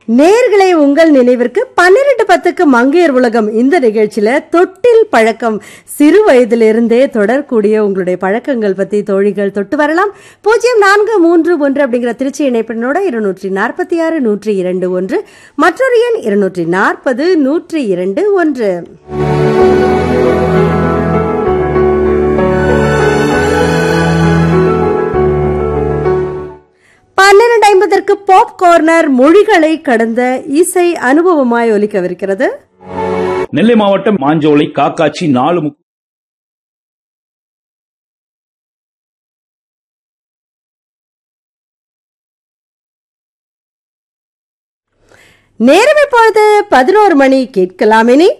நேர்களை உங்கள் நினைவிற்கு பன்னிரண்டு பத்துக்கு மங்கையர் உலகம் இந்த நிகழ்ச்சியில தொட்டில் பழக்கம் சிறு வயதிலிருந்தே தொடரக்கூடிய உங்களுடைய பழக்கங்கள் பத்தி தோழிகள் தொட்டு வரலாம் பூஜ்ஜியம் நான்கு மூன்று ஒன்று அப்படிங்கிற திருச்சி இணைப்பினோட இருநூற்றி நாற்பத்தி ஆறு நூற்றி இரண்டு ஒன்று மற்றொரு எண் இருநூற்றி நாற்பது நூற்றி இரண்டு ஒன்று பன்னிரண்டு ஐம்பதற்கு பாப் கார்னர் மொழிகளை கடந்த இசை அனுபவமாய் ஒலிக்கவிருக்கிறது நெல்லை மாவட்டம் மாஞ்சோலை காக்காச்சி நாலு முக்கு நேரம் இப்பொழுது பதினோரு மணி கேட்கலாம் இனி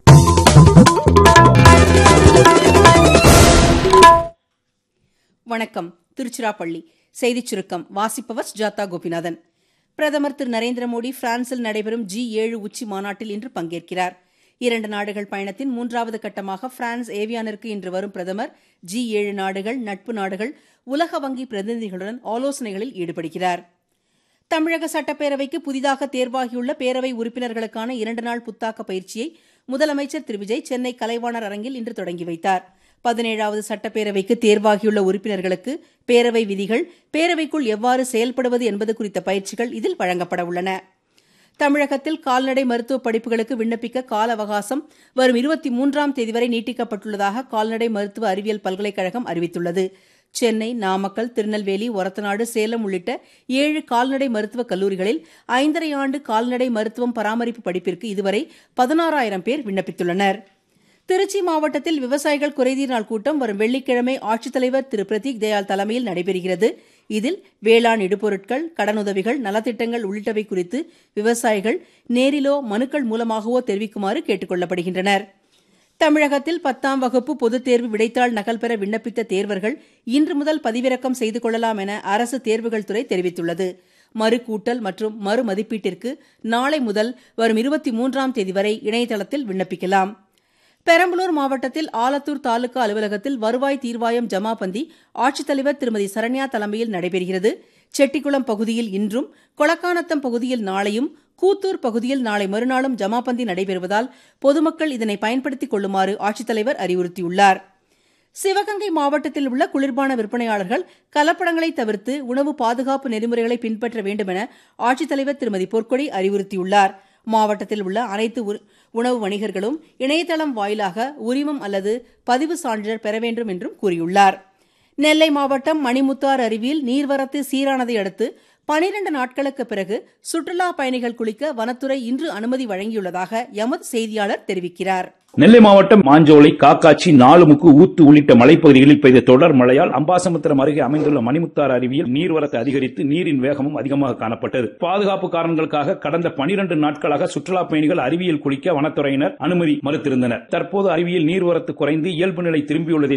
வணக்கம் திருச்சிராப்பள்ளி செய்திச் சுருக்கம் வாசிப்பவர் சுஜாதா கோபிநாதன் பிரதமர் திரு நரேந்திர மோடி பிரான்சில் நடைபெறும் ஜி ஏழு உச்சி மாநாட்டில் இன்று பங்கேற்கிறார் இரண்டு நாடுகள் பயணத்தின் மூன்றாவது கட்டமாக பிரான்ஸ் ஏவியானிற்கு இன்று வரும் பிரதமர் ஜி ஏழு நாடுகள் நட்பு நாடுகள் உலக வங்கி பிரதிநிதிகளுடன் ஆலோசனைகளில் ஈடுபடுகிறார் தமிழக சட்டப்பேரவைக்கு புதிதாக தேர்வாகியுள்ள பேரவை உறுப்பினர்களுக்கான இரண்டு நாள் புத்தாக்க பயிற்சியை முதலமைச்சர் திரு விஜய் சென்னை கலைவாணர் அரங்கில் இன்று தொடங்கி வைத்தார் பதினேழாவது சட்டப்பேரவைக்கு தேர்வாகியுள்ள உறுப்பினர்களுக்கு பேரவை விதிகள் பேரவைக்குள் எவ்வாறு செயல்படுவது என்பது குறித்த பயிற்சிகள் இதில் வழங்கப்பட உள்ளன தமிழகத்தில் கால்நடை மருத்துவ படிப்புகளுக்கு விண்ணப்பிக்க கால அவகாசம் வரும் இருபத்தி மூன்றாம் தேதி வரை நீட்டிக்கப்பட்டுள்ளதாக கால்நடை மருத்துவ அறிவியல் பல்கலைக்கழகம் அறிவித்துள்ளது சென்னை நாமக்கல் திருநெல்வேலி ஒரத்தநாடு சேலம் உள்ளிட்ட ஏழு கால்நடை மருத்துவக் கல்லூரிகளில் ஐந்தரை ஆண்டு கால்நடை மருத்துவம் பராமரிப்பு படிப்பிற்கு இதுவரை பதினாறாயிரம் பேர் விண்ணப்பித்துள்ளனர் திருச்சி மாவட்டத்தில் விவசாயிகள் குறைதீர் நாள் கூட்டம் வரும் வெள்ளிக்கிழமை ஆட்சித்தலைவர் திரு பிரதீக் தயாள் தலைமையில் நடைபெறுகிறது இதில் வேளாண் இடுபொருட்கள் கடனுதவிகள் நலத்திட்டங்கள் உள்ளிட்டவை குறித்து விவசாயிகள் நேரிலோ மனுக்கள் மூலமாகவோ தெரிவிக்குமாறு கேட்டுக் கொள்ளப்படுகின்றனர் தமிழகத்தில் பத்தாம் வகுப்பு பொதுத் தேர்வு விடைத்தாள் நகல் பெற விண்ணப்பித்த தேர்வர்கள் இன்று முதல் பதிவிறக்கம் செய்து கொள்ளலாம் என அரசு தேர்வுகள் துறை தெரிவித்துள்ளது மறு கூட்டல் மற்றும் மறு மதிப்பீட்டிற்கு நாளை முதல் வரும் இருபத்தி மூன்றாம் தேதி வரை இணையதளத்தில் விண்ணப்பிக்கலாம் பெரம்பலூர் மாவட்டத்தில் ஆலத்தூர் தாலுகா அலுவலகத்தில் வருவாய் தீர்வாயம் ஜமாபந்தி ஆட்சித்தலைவர் திருமதி சரண்யா தலைமையில் நடைபெறுகிறது செட்டிக்குளம் பகுதியில் இன்றும் கொளக்கானத்தம் பகுதியில் நாளையும் கூத்தூர் பகுதியில் நாளை மறுநாளும் ஜமாபந்தி நடைபெறுவதால் பொதுமக்கள் இதனை பயன்படுத்திக் கொள்ளுமாறு ஆட்சித்தலைவர் அறிவுறுத்தியுள்ளார் சிவகங்கை மாவட்டத்தில் உள்ள குளிர்பான விற்பனையாளர்கள் கலப்படங்களை தவிர்த்து உணவு பாதுகாப்பு நெறிமுறைகளை பின்பற்ற வேண்டும் என ஆட்சித்தலைவர் திருமதி பொற்கொடி அறிவுறுத்தியுள்ளார் மாவட்டத்தில் உள்ள அனைத்து உணவு வணிகர்களும் இணையதளம் வாயிலாக உரிமம் அல்லது பதிவு சான்றிதழ் பெற வேண்டும் என்றும் கூறியுள்ளார் நெல்லை மாவட்டம் மணிமுத்தார் அருவியில் நீர்வரத்து சீரானதை அடுத்து பனிரண்டு நாட்களுக்கு பிறகு சுற்றுலா பயணிகள் குளிக்க வனத்துறை இன்று அனுமதி வழங்கியுள்ளதாக எமது செய்தியாளர் தெரிவிக்கிறார் நெல்லை மாவட்டம் மாஞ்சோலை காக்காச்சி நாலுமுக்கு ஊத்து உள்ளிட்ட மலைப்பகுதிகளில் பெய்த தொடர் மழையால் அம்பாசமுத்திரம் அருகே அமைந்துள்ள மணிமுத்தார் அருவியில் நீர்வரத்து அதிகரித்து நீரின் வேகமும் அதிகமாக காணப்பட்டது பாதுகாப்பு காரணங்களுக்காக கடந்த பனிரண்டு நாட்களாக சுற்றுலா பயணிகள் அருவியில் குளிக்க வனத்துறையினர் அனுமதி மறுத்திருந்தனர் தற்போது அருவியில் நீர்வரத்து குறைந்து இயல்பு நிலை திரும்பியுள்ளதை